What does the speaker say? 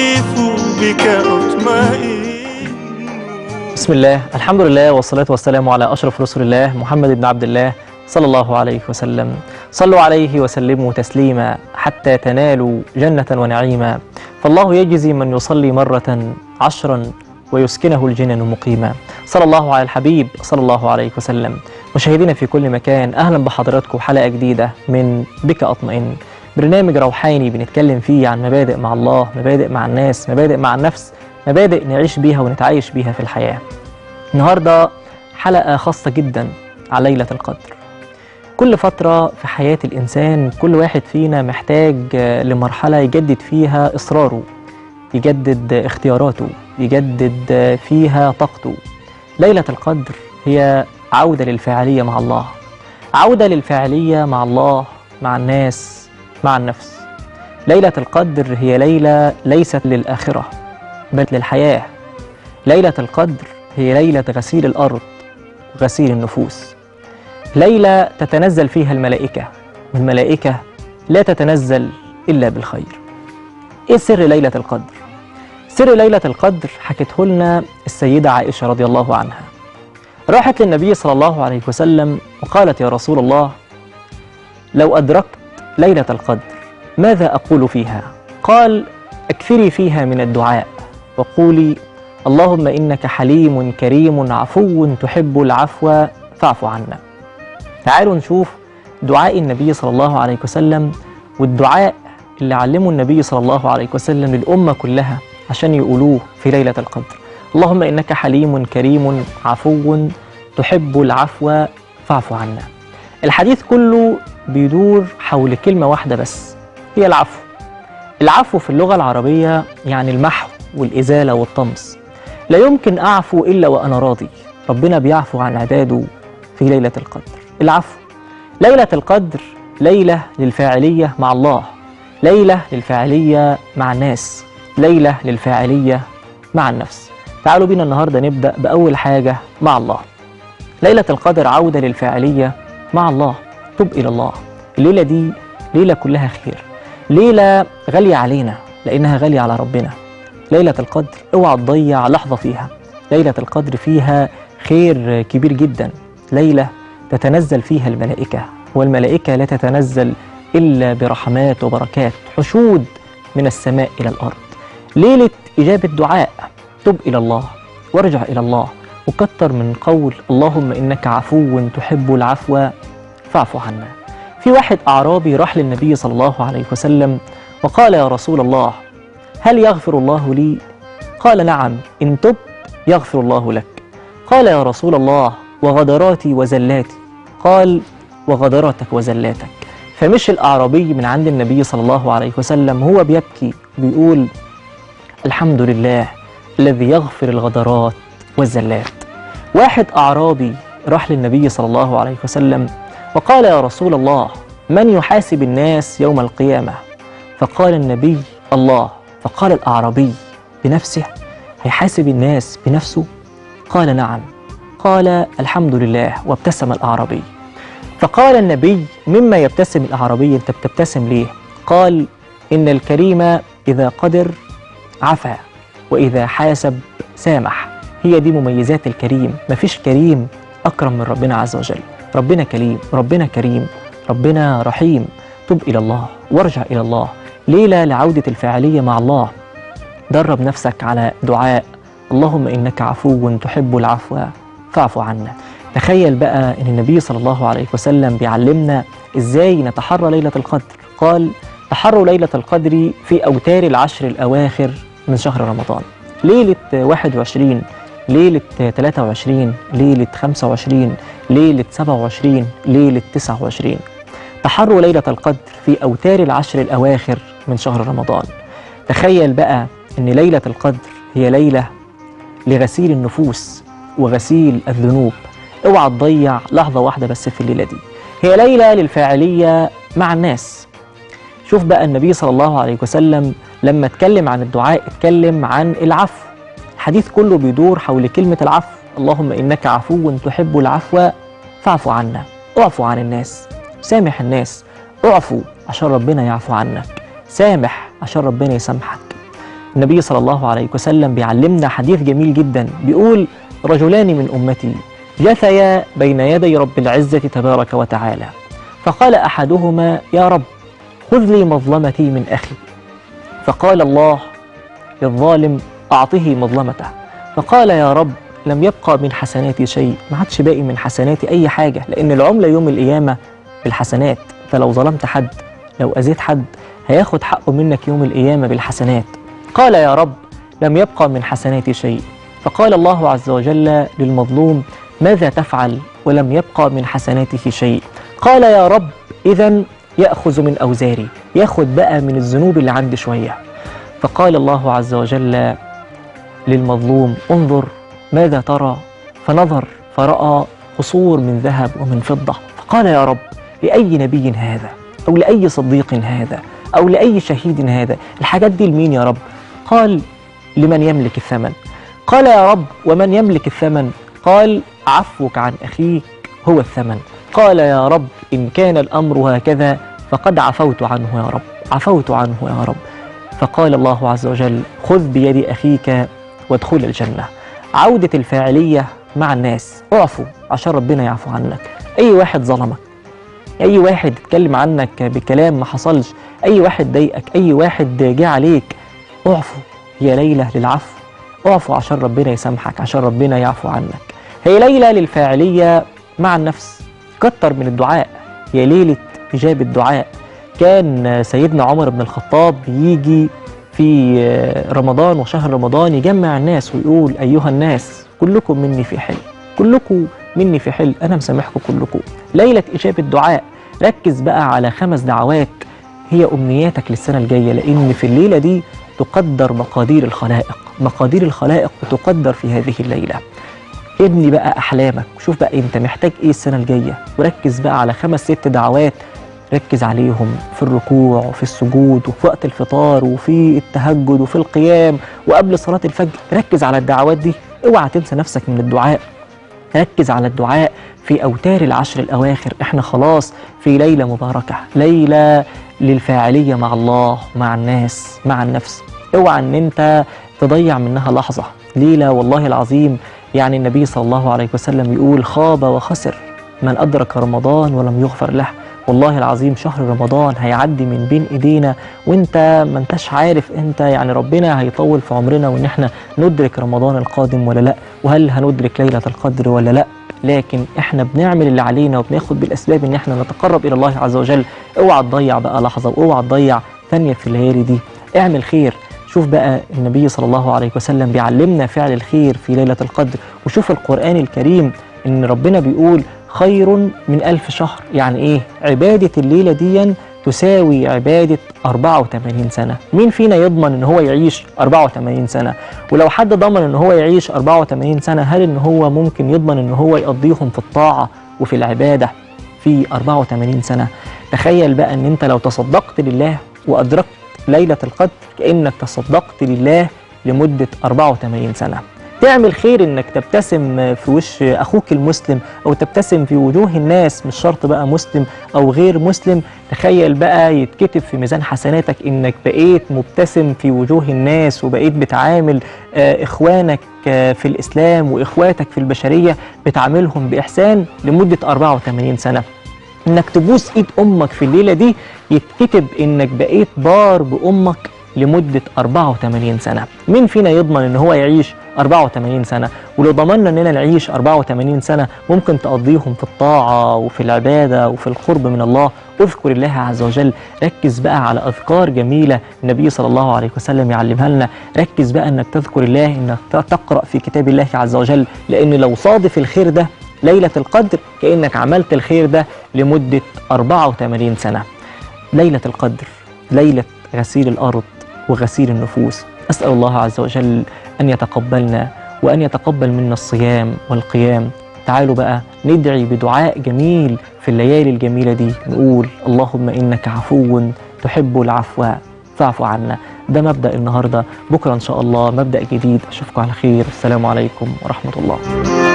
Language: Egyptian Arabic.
أعرف بك أطمئن بسم الله الحمد لله والصلاة والسلام على أشرف رسول الله محمد بن عبد الله صلى الله عليه وسلم صلوا عليه وسلموا تسليما حتى تنالوا جنة ونعيما فالله يجزي من يصلي مرة عشرا ويسكنه الجنن مقيما صلى الله على الحبيب صلى الله عليه وسلم مشاهدينا في كل مكان أهلا بحضراتكم حلقة جديدة من بك أطمئن برنامج روحاني بنتكلم فيه عن مبادئ مع الله مبادئ مع الناس مبادئ مع النفس مبادئ نعيش بيها ونتعايش بيها في الحياة النهاردة حلقة خاصة جدا على ليلة القدر كل فترة في حياة الإنسان كل واحد فينا محتاج آه، لمرحلة يجدد فيها إصراره يجدد اختياراته يجدد آه، فيها طاقته ليلة القدر هي عودة للفاعلية مع الله عودة للفاعلية مع الله مع الناس مع النفس ليلة القدر هي ليلة ليست للآخرة بل للحياة ليلة القدر هي ليلة غسيل الأرض وغسيل النفوس ليلة تتنزل فيها الملائكة والملائكة لا تتنزل إلا بالخير إيه سر ليلة القدر؟ سر ليلة القدر حكته لنا السيدة عائشة رضي الله عنها راحت للنبي صلى الله عليه وسلم وقالت يا رسول الله لو أدركت ليلة القدر ماذا أقول فيها؟ قال اكثري فيها من الدعاء وقولي اللهم إنك حليم كريم عفو تحب العفو فاعف عنا تعالوا نشوف دعاء النبي صلى الله عليه وسلم والدعاء اللي علمه النبي صلى الله عليه وسلم للأمة كلها عشان يقولوه في ليلة القدر اللهم إنك حليم كريم عفو تحب العفو فاعف عنا الحديث كله بيدور حول كلمة واحدة بس هي العفو العفو في اللغة العربية يعني المحو والإزالة والطمس لا يمكن أعفو إلا وأنا راضي ربنا بيعفو عن عباده في ليلة القدر العفو ليلة القدر ليلة للفاعلية مع الله ليلة للفاعلية مع الناس ليلة للفاعلية مع النفس تعالوا بينا النهاردة نبدأ بأول حاجة مع الله ليلة القدر عودة للفاعلية مع الله تب إلى الله الليلة دي ليلة كلها خير ليلة غالية علينا لأنها غالية على ربنا ليلة القدر اوعى تضيع لحظة فيها ليلة القدر فيها خير كبير جدا ليلة تتنزل فيها الملائكة والملائكة لا تتنزل إلا برحمات وبركات حشود من السماء إلى الأرض ليلة إجابة دعاء تب إلى الله وارجع إلى الله وكتر من قول اللهم إنك عفو تحب العفو فاعف عنا في واحد أعرابي راح للنبي صلى الله عليه وسلم وقال يا رسول الله هل يغفر الله لي؟ قال نعم إن تب يغفر الله لك قال يا رسول الله وغدراتي وزلاتي قال وغدراتك وزلاتك فمش الأعرابي من عند النبي صلى الله عليه وسلم هو بيبكي بيقول الحمد لله الذي يغفر الغدرات والزلات واحد أعرابي راح للنبي صلى الله عليه وسلم وقال يا رسول الله من يحاسب الناس يوم القيامة فقال النبي الله فقال الأعرابي بنفسه هيحاسب الناس بنفسه قال نعم قال الحمد لله وابتسم الأعرابي فقال النبي مما يبتسم الأعرابي أنت بتبتسم ليه قال إن الكريم إذا قدر عفا وإذا حاسب سامح هي دي مميزات الكريم مفيش كريم أكرم من ربنا عز وجل ربنا كريم ربنا كريم ربنا رحيم تب إلى الله وارجع إلى الله ليلة لعودة الفاعلية مع الله درب نفسك على دعاء اللهم إنك عفو تحب العفو فاعف عنا تخيل بقى أن النبي صلى الله عليه وسلم بيعلمنا إزاي نتحرى ليلة القدر قال تحروا ليلة القدر في أوتار العشر الأواخر من شهر رمضان ليلة 21 ليلة 23 ليلة 25 ليلة 27 ليلة 29 تحروا ليلة القدر في أوتار العشر الأواخر من شهر رمضان تخيل بقى أن ليلة القدر هي ليلة لغسيل النفوس وغسيل الذنوب اوعى تضيع لحظة واحدة بس في الليلة دي هي ليلة للفاعلية مع الناس شوف بقى النبي صلى الله عليه وسلم لما اتكلم عن الدعاء اتكلم عن العفو الحديث كله بيدور حول كلمة العفو اللهم إنك عفو تحب العفو فاعف عنا اعفو عن الناس سامح الناس اعفو عشان ربنا يعفو عنك سامح عشان ربنا يسامحك النبي صلى الله عليه وسلم بيعلمنا حديث جميل جدا بيقول رجلان من أمتي جثيا بين يدي رب العزة تبارك وتعالى فقال أحدهما يا رب خذ لي مظلمتي من أخي فقال الله للظالم أعطه مظلمته فقال يا رب لم يبقى من حسناتي شيء ما عادش باقي من حسناتي أي حاجة لأن العملة يوم القيامة بالحسنات فلو ظلمت حد لو أذيت حد هياخد حقه منك يوم القيامة بالحسنات قال يا رب لم يبقى من حسناتي شيء فقال الله عز وجل للمظلوم ماذا تفعل ولم يبقى من حسناته شيء قال يا رب إذا يأخذ من أوزاري ياخد بقى من الذنوب اللي عندي شوية فقال الله عز وجل للمظلوم انظر ماذا ترى فنظر فرأى قصور من ذهب ومن فضة فقال يا رب لأي نبي هذا أو لأي صديق هذا أو لأي شهيد هذا الحاجات دي لمين يا رب قال لمن يملك الثمن قال يا رب ومن يملك الثمن قال عفوك عن أخيك هو الثمن قال يا رب إن كان الأمر هكذا فقد عفوت عنه يا رب عفوت عنه يا رب فقال الله عز وجل خذ بيد أخيك وادخل الجنة عودة الفاعلية مع الناس اعفو عشان ربنا يعفو عنك أي واحد ظلمك أي واحد اتكلم عنك بكلام ما حصلش أي واحد ضايقك أي واحد جه عليك اعفو هي ليلة للعفو اعفو عشان ربنا يسامحك عشان ربنا يعفو عنك هي ليلة للفاعلية مع النفس كتر من الدعاء هي ليلة إجابة دعاء كان سيدنا عمر بن الخطاب يجي في رمضان وشهر رمضان يجمع الناس ويقول أيها الناس كلكم مني في حل كلكم مني في حل أنا مسامحكم كلكم ليلة إجابة دعاء ركز بقى على خمس دعوات هي أمنياتك للسنة الجاية لأن في الليلة دي تقدر مقادير الخلائق مقادير الخلائق بتقدر في هذه الليلة ابني بقى أحلامك شوف بقى أنت محتاج إيه السنة الجاية وركز بقى على خمس ست دعوات ركز عليهم في الركوع وفي السجود وفي وقت الفطار وفي التهجد وفي القيام وقبل صلاة الفجر ركز على الدعوات دي اوعى تنسى نفسك من الدعاء ركز على الدعاء في أوتار العشر الأواخر احنا خلاص في ليلة مباركة ليلة للفاعلية مع الله مع الناس مع النفس اوعى ان انت تضيع منها لحظة ليلة والله العظيم يعني النبي صلى الله عليه وسلم يقول خاب وخسر من أدرك رمضان ولم يغفر له والله العظيم شهر رمضان هيعدي من بين ايدينا وانت ما انتش عارف انت يعني ربنا هيطول في عمرنا وان احنا ندرك رمضان القادم ولا لا وهل هندرك ليلة القدر ولا لا لكن احنا بنعمل اللي علينا وبناخد بالاسباب ان احنا نتقرب الى الله عز وجل اوعى تضيع بقى لحظة واوعى تضيع ثانية في الليالي دي اعمل خير شوف بقى النبي صلى الله عليه وسلم بيعلمنا فعل الخير في ليلة القدر وشوف القرآن الكريم ان ربنا بيقول خير من ألف شهر يعني إيه عبادة الليلة دي تساوي عبادة 84 سنة مين فينا يضمن ان هو يعيش 84 سنة ولو حد ضمن ان هو يعيش 84 سنة هل ان هو ممكن يضمن ان هو يقضيهم في الطاعة وفي العبادة في 84 سنة تخيل بقى ان انت لو تصدقت لله وادركت ليلة القدر كأنك تصدقت لله لمدة 84 سنة تعمل خير انك تبتسم في وش اخوك المسلم او تبتسم في وجوه الناس مش شرط بقى مسلم او غير مسلم تخيل بقى يتكتب في ميزان حسناتك انك بقيت مبتسم في وجوه الناس وبقيت بتعامل آه اخوانك آه في الاسلام واخواتك في البشريه بتعاملهم باحسان لمده 84 سنه انك تبوس ايد امك في الليله دي يتكتب انك بقيت بار بامك لمدة 84 سنة مين فينا يضمن ان هو يعيش 84 سنة ولو ضمننا اننا نعيش 84 سنة ممكن تقضيهم في الطاعة وفي العبادة وفي القرب من الله اذكر الله عز وجل ركز بقى على اذكار جميلة النبي صلى الله عليه وسلم يعلمها لنا ركز بقى انك تذكر الله انك تقرأ في كتاب الله عز وجل لان لو صادف الخير ده ليلة القدر كأنك عملت الخير ده لمدة 84 سنة ليلة القدر ليلة غسيل الأرض وغسيل النفوس أسأل الله عز وجل أن يتقبلنا وأن يتقبل منا الصيام والقيام تعالوا بقى ندعي بدعاء جميل في الليالي الجميلة دي نقول اللهم إنك عفو تحب العفو فاعف عنا ده مبدأ النهاردة بكرة إن شاء الله مبدأ جديد أشوفكم على خير السلام عليكم ورحمة الله